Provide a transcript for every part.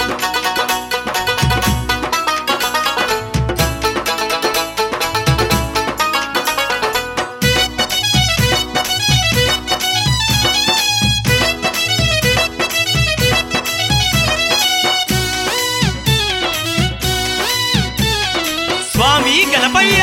స్వామి గణపయ్య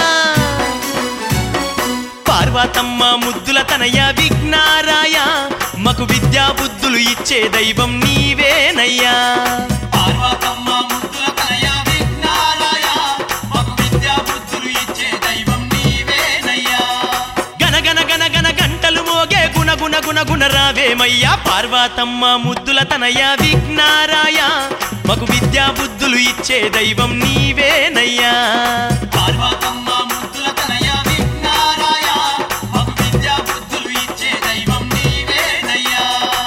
పార్వతమ్మ ముద్దుల తనయ విఘ్నారాయ మకు విద్యా బుద్ధులు ఇచ్చే దైవం నీవేనయ్యా పార్వతమ్మ ముద్దుల తనయ విఘ్నాలయ మగు విద్యా బుద్ధులు ఇచ్చే దైవం నీవేనయ్యా గన గన గన గన గంటలు మోగే గుణ గుణ గుణ గుణ రావేమయ్యా పార్వతమ్మ ముద్దుల తనయ విఘ్నారాయ మకు విద్యా బుద్ధులు ఇచ్చే దైవం నీవేనయ్యా పార్వతమ్మ ముద్దుల తనయ విఘ్నాలయ మగు విద్యా బుద్ధులు ఇచ్చే దైవం నీవేనయ్యా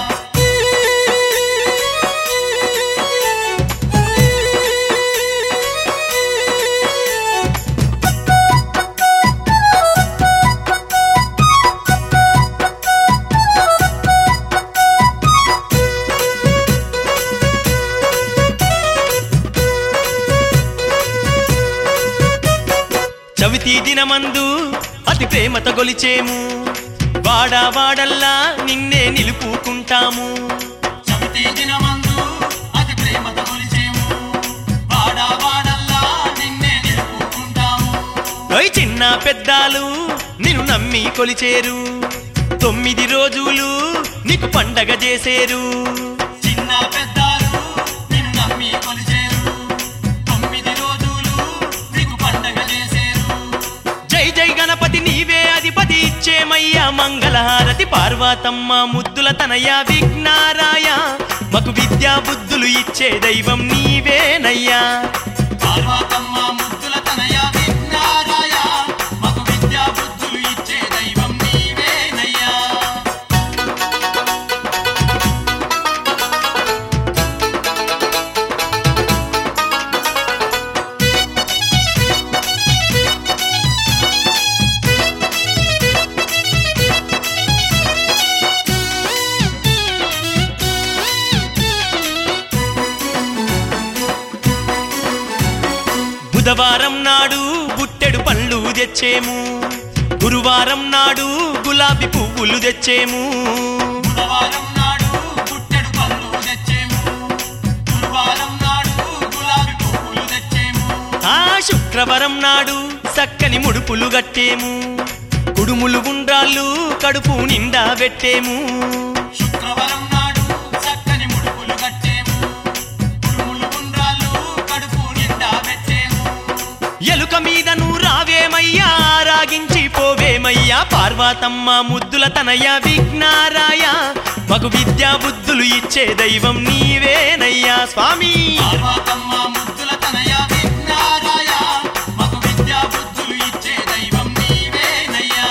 చవితి దినమందు అతి ప్రేమతో గొలిచేము వాడా వాడల్లా నిన్నే నిలుపుకుంటాము చవితి దినమందు అతి ప్రేమతో కొలిచేము వాడా వాడల్లా నిన్నే నిలుపుకుంటాము ఓయ్ చిన్న పెద్దాలు నిన్ను నమ్మి కొలిచేరు తొమ్మిది రోజులు నీకు పండగ చేసేరు చిన్న పెద్దాలు నిన్ను నమ్మి కొలిచేరు తొమ్మిది రోజులు నీకు పండగ చేసేరు జై జై గణపతి నీవే అధిపతి ఇచ్చేమయ్యా మంగళహారతి పార్వతమ్మ ముద్దుల తనయ విఘ్నారాయ మకు విద్యా బుద్ధులు ఇచ్చే దైవం నీవేనయ్యా పార్వతమ్మ ముద్దుల తనయ విఘ్నారాయ మగు విద్యా బుద్ధులు ఇచ్చే దైవం నీవేనయ్యా బుధవారం నాడు బుట్టెడు పళ్ళు తెచ్చేము గురువారం నాడు గులాబీ పువ్వులు తెచ్చేము బుధవారం నాడు పుట్టెడు పళ్ళు తెచ్చేము గురువారం నాడు గులాబీ పువ్వులు తెచ్చేము ఆ శుక్రవారం నాడు చక్కని ముడుపులు గట్టేము కుడుములు ఉండ్రాళ్ళు కడుపు నిండా పెట్టేము శుక్రవారం నాడు చక్కని ముడుపులు కట్టేము కుడుములు గుండ్రాలు కడుపు నిండా పెట్టేము ఎలుక మీద నువ్వు రావేమయ్యా రాగించి పోవేమయ్యా పార్వతమ్మ ముద్దుల తనయ విఘ్నారాయ మగు విద్యా బుద్ధులు ఇచ్చే దైవం నీవేనయ్యా స్వామి పార్వతమ్మ ముద్దుల తనయ విఘ్నారాయ మగు విద్యా బుద్ధులు ఇచ్చే దైవం నీవేనయ్యా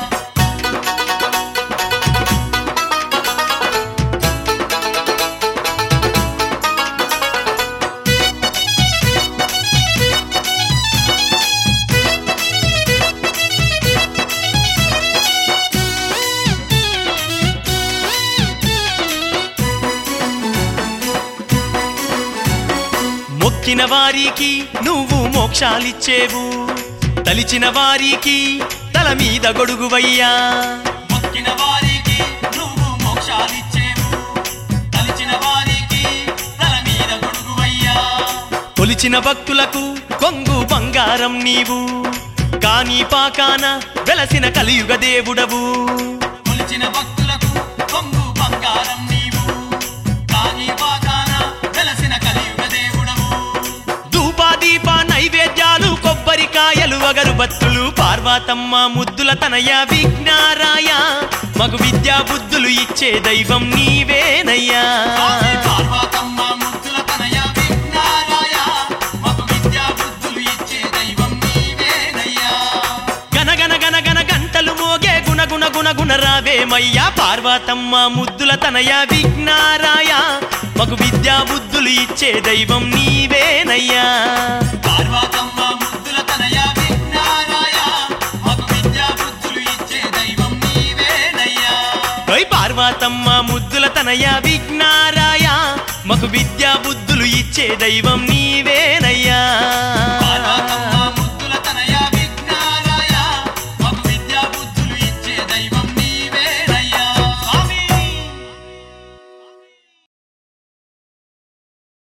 మొక్కిన వారికి నువ్వు మోక్షాలిచ్చేవు తలిచిన వారికి తల మీద గొడుగువయ్యా మొక్కిన వారికి నువ్వు మోక్షాలిచ్చేవు తలిచిన వారికి తల మీద గొడుగువయ్యా కొలిచిన భక్తులకు కొంగు బంగారం నీవు కాని పాకాన వెలసిన కలియుగ దేవుడవు కొలిచిన భక్తులకు కొంగు బంగారం నీవు కాని వాగాన వెలసిన కలియుగ దేవుడవు ధూపాదీప నైవేద్యాలు కొబ్బరికాయలు అగరుబత్తులు పార్వతమ్మ ముద్దుల తనయ విఘ్నారాయ మగు విద్యా బుద్ధులు ఇచ్చే దైవం నీవేనయ్యా స్వామి పార్వతమ్మ ముద్దుల తనయ విఘ్నారాయ మగు విద్యా బుద్ధులు ఇచ్చే దైవం నీవేనయ్యా గన గన గన గన గంటలు మోగే గుణ గుణ గుణ గుణ రావేమయ్యా పార్వతమ్మ ముద్దుల తనయ విఘ్నారాయ మగు విద్యా బుద్ధులు ఇచ్చే దైవం నీవేనయ్యా పార్వతమ్మ ముద్దుల తనయ విఘ్నారాయ మగు విద్యా బుద్ధులు ఇచ్చే దైవం నీవేనయ్యా ఓయ్ పార్వతమ్మ ముద్దుల తనయ విఘ్నారాయ మాకు విద్యా బుద్ధులు ఇచ్చే దైవం నీవేనయ్యా